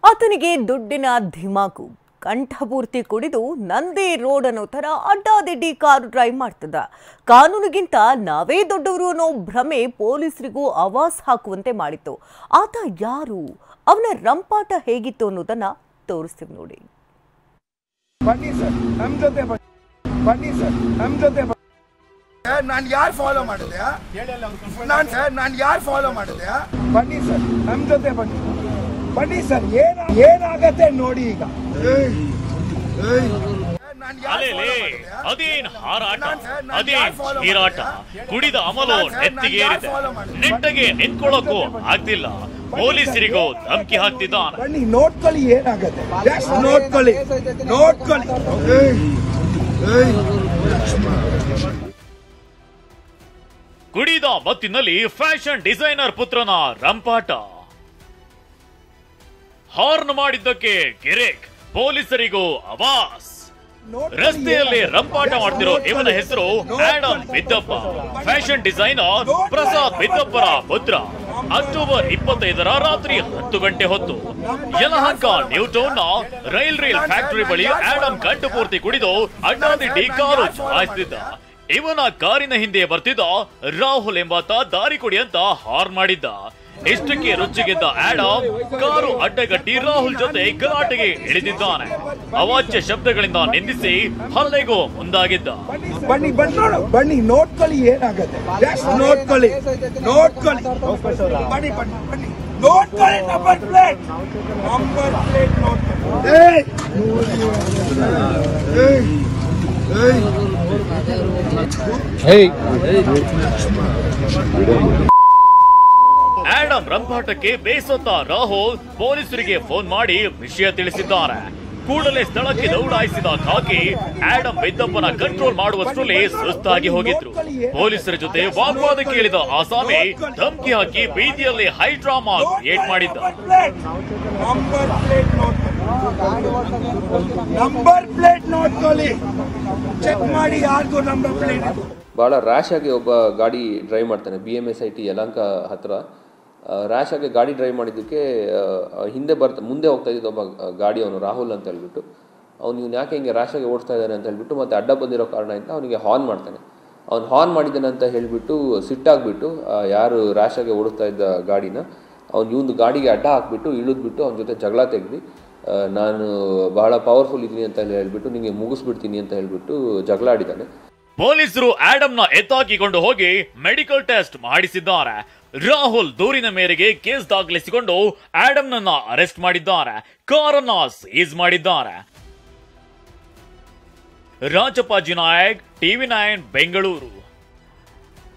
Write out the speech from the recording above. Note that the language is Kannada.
ಆತನಿಗೆ ದುಡ್ಡಿನ ಧಿಮಾಕು ಕಂಠಪೂರ್ತಿ ಕುಡಿದು ನಂದಿ ರೋಡ್ ಅನ್ನೋ ಥರ ಅಡ್ಡಾದಿಡ್ಡಿ ಕಾರು ಡ್ರೈವ್ ಮಾಡ್ತಿದ್ದ ಕಾನೂನಿಗಿಂತ ನಾವೇ ದೊಡ್ಡವರು ಅನ್ನೋ ಭ್ರಮೆ ಪೊಲೀಸರಿಗೂ ಆವಾಸ್ ಹಾಕುವಂತೆ ಮಾಡಿತ್ತು ಆತ ಯಾರು ಅವನ ರಂಪಾಟ ಹೇಗಿತ್ತು ಅನ್ನೋದನ್ನ ತೋರಿಸ್ತೀವಿ ನೋಡಿ ಬನ್ನಿ ಸರ್ ನಮ್ ಜೊತೆ ಬನ್ನಿ ಬನ್ನಿ ಸರ್ ನಮ್ ಜೊತೆ ಬನ್ನಿ ನಾನು ಯಾರು ಫಾಲೋ ಮಾಡಿದೆ ನಾನು ಸರ್ ನಾನು ಯಾರು ಫಾಲೋ ಮಾಡಿದೆ ಬನ್ನಿ ಸರ್ ನಮ್ ಜೊತೆ ಬನ್ನಿ ಬನ್ನಿ ಸರ್ ಏನ ಏನಾಗತ್ತೆ ನೋಡಿ ಈಗ ಏಯ್, ಏಯ್. ನಾನ್ ಯಾರ್ ಅಲೆಲೆ follow ಮಾಡಿದೆ? ಅದೇನ್ ಹಾರಾಟ ನಾನ್ ಸರ್, ನಾನ್ ಅದೇನ್ ಯಾರ್ follow ಹೀರಾಟ ಮಾಡಿದೆ? ಕುಡಿದ ಅಮಲು ನಾನ್ ಸರ್, ನಾನ್ ನೆತ್ತಿಗೇರಿದೆ ಯಾರ್ follow ಮಾಡಿದೆ? ನೆಟ್ಟಗೆ ನಿಂತ್ಕೊಳ್ಳೋಕ್ಕೂ ಆಗ್ತಿಲ್ಲ ಪೊಲೀಸರಿಗೂ ಧಮಕಿ ಹಾಕ್ತಿದ್ದಾನೆ ಬನ್ನಿ ನೋಡ್ಕೊಳ್ಳಿ ಏನಾಗತ್ತೆ Just ನೋಡ್ಕೊಳ್ಳಿ ನೋಡ್ಕೊಳ್ಳಿ ಏಯ್, ಏಯ್. ಕುಡಿದ ಮತ್ತಿನಲ್ಲಿ ಫ್ಯಾಷನ್ ಡಿಸೈನರ್ ಪುತ್ರನ ರಂಪಾಟ ಹಾರ್ನ್ ಮಾಡಿದ್ದಕ್ಕೆ ಗಿರೇಕ್ ಪೊಲೀಸರಿಗೂ ಅವಾಸ್ ನೋಡ್ಕೊಳ್ಳಿ ರಸ್ತೆಯಲ್ಲಿ ಏನಾಗತ್ತೆ. ರಂಪಾಟ Just ಮಾಡ್ತಿರೋ ಇವನ ನೋಡ್ಕೊಳ್ಳಿ. ಹೆಸರು ನೋಡ್ಕೊಳ್ಳಿ. Adam Biddappa fashion designer Prasad ಬಿದ್ದಪ್ಪರ ಪುತ್ರ ಅಕ್ಟೋಬರ್ ಇಪ್ಪತ್ತೈದರ ರಾತ್ರಿ ಹತ್ತು ಗಂಟೆ ಹೊತ್ತು ಯಲಹಂಕ ನ್ಯೂಟೌನ್ ನ ರೈಲ್ ರೈಲ್ ಫ್ಯಾಕ್ಟರಿ ಬಳಿ ಆಡಮ್ ಕಂಠು ಪೂರ್ತಿ ಕುಡಿದು ಅಡ್ಡಾದಿಡ್ಡಿ ಕಾರು ಚಲಾಯಿಸುತ್ತಿದ್ದ ಇವನ ಕಾರಿನ ಹಿಂದೆ ಬರ್ತಿದ್ದ ರಾಹುಲ್ ಎಂಬಾತ ದಾರಿ ಕೊಡಿ ಅಂತ ಹಾರ್ ಮಾಡಿದ್ದ ಇಷ್ಟಕ್ಕೆ ರುಚಿಗೆದ್ದ ಆಡಮ್ ಕಾರು ಅಡ್ಡಗಟ್ಟಿ ರಾಹುಲ್ ಜೊತೆ ಗಲಾಟೆಗೆ ಇಳಿದಿದ್ದಾನೆ ಅವಾಚ್ಯ ಶಬ್ದಗಳಿಂದ ನಿಂದಿಸಿ ಹಲ್ಲೆಗೂ ಮುಂದಾಗಿದ್ದ ಬನ್ನಿ ಬನ್ನಿ ನೋಡು ಬನ್ನಿ ನೋಡ್ಕೊಳ್ಳಿ ಏನಾಗತ್ತೆ ಜಸ್ಟ್ ನೋಡ್ಕೊಳ್ಳಿ ನೋಡ್ಕೊಳ್ಳಿ ಬನ್ನಿ ಬನ್ನಿ ಬನ್ನಿ ನೋಡ್ಕೊಳ್ಳಿ ನಂಬರ್ ಪ್ಲೇಟ್ ನಂಬರ್ ಪ್ಲೇಟ್ ನೋಡ್ಕೊಳ್ಳಿ ಏಯ್! ಏಯ್! ಏಯ್! ಆಡಮ್ ರಂಪಾಟಕ್ಕೆ ಬೇಸತ್ತ ರಾಹುಲ್ ಪೊಲೀಸರಿಗೆ ಫೋನ್ ಮಾಡಿ ವಿಷಯ ತಿಳಿಸಿದ್ದಾರೆ ಕೂಡಲೇ ಸ್ಥಳಕ್ಕೆ ದೌಡಾಯಿಸಿದ ಖಾಕಿ ಆಡಮ್ ಬಿದ್ದಪ್ಪನ ಕಂಟ್ರೋಲ್ ಮಾಡುವಷ್ಟರಲ್ಲಿ ಸುಸ್ತಾಗಿ ಹೋಗಿದ್ರು ಪೊಲೀಸರ ಜೊತೆ ವಾಗ್ವಾದ ಕೇಳಿದ ಆಸಾಮಿ ಧಮಕಿ ಹಾಕಿ ಬೀದಿಯಲ್ಲಿ ಹೈ ಡ್ರಾಮಾ ಕ್ರಿಯೇಟ್ ಮಾಡಿದ್ದ ನಂಬರ್ ಪ್ಲೇಟ್ ನೋಡ್ಕೊಳ್ಳಿ ನಂಬರ್ ಪ್ಲೇಟ್ ನೋಡ್ಕೊಳ್ಳಿ ಚೆಕ್ ಮಾಡಿ ಯಾರಿಗೂ ನಂಬರ್ ಪ್ಲೇಟ್ ಇದು ಭಾಳ ರ್ಯಾಶ್ ಆಗಿ ಒಬ್ಬ ಗಾಡಿ ಡ್ರೈವ್ ಮಾಡ್ತಾನೆ B M S I T Yelahanka ಹತ್ರ ರ್ಯಾಶ್ ಆಗಿ ಗಾಡಿ ಡ್ರೈವ್ ಮಾಡಿದ್ದಕ್ಕೆ ಆ, ಹಿಂದೆ ಬರ್ತಾ ಮುಂದೆ ಹೋಗ್ತಾ ಇದ್ದಿದ್ದ ಒಬ್ಬ ಗಾಡಿ ಅವನು ರಾಹುಲ್ ಅಂತ ಹೇಳ್ಬಿಟ್ಟು ಅವ್ನು ಇವ್ನು ಯಾಕೆ ಹಿಂಗೆ ರ್ಯಾಶ್ ಆಗಿ ಓಡಿಸ್ತಾ ಇದ್ದಾನೆ ಅಂತ ಹೇಳ್ಬಿಟ್ಟು ಮತ್ತೆ ಅಡ್ಡ ಬಂದಿರೋ ಕಾರಣದಿಂದ ಅವನಿಗೆ ಹಾರ್ನ್ ಮಾಡ್ತಾನೆ ಅವ್ನು ಹಾರ್ನ್ ಮಾಡಿದ್ದಾನೆ ಅಂತ ಹೇಳ್ಬಿಟ್ಟು ಸಿಟ್ಟಾಗ್ಬಿಟ್ಟು ಆ, ಯಾರು ರ್ಯಾಶ್ ಆಗಿ ಓಡಿಸ್ತಾ ಇದ್ದ ಗಾಡಿನ ಅವ್ನು ಇವ್ನು ಗಾಡಿಗೆ ಅಡ್ಡ ಹಾಕ್ಬಿಟ್ಟು ಇಳಿದ್ಬಿಟ್ಟು ಅವನ ಜೊತೆ ಜಗಳ ತೆಗ್ದು ಆ, ನಾನು ಬಹಳ ಪವರ್ಫುಲ್ ಇದ್ದೀನಿ ಅಂತ ಹೇಳ್ಬಿಟ್ಟು ನಿಮಗೆ ಮುಗಿಸ್ಬಿಡ್ತೀನಿ ಅಂತ ಹೇಳ್ಬಿಟ್ಟು ಜಗಳ ಆಡಿದ್ದಾನೆ ಪೊಲೀಸರು ಆಡಮ್ನ ಎತ್ತಾಕಿಕೊಂಡು ಹೋಗಿ ಮೆಡಿಕಲ್ ಟೆಸ್ಟ್ ಮಾಡಿಸಿದ್ದಾರೆ ರಾಹುಲ್ ದೂರಿನ ಮೇರೆಗೆ ಕೇಸ್ ದಾಖಲಿಸಿಕೊಂಡು ಆಡಮ್ನನ್ನ ಅರೆಸ್ಟ್ ಮಾಡಿದ್ದಾರೆ ಕಾರನ್ನ ಸೀಸ್ ಮಾಡಿದ್ದಾರೆ ರಾಜಪ್ಪಾಜಿ ನಾಯಕ್ ಟಿವಿ ನೈನ್ ಬೆಂಗಳೂರು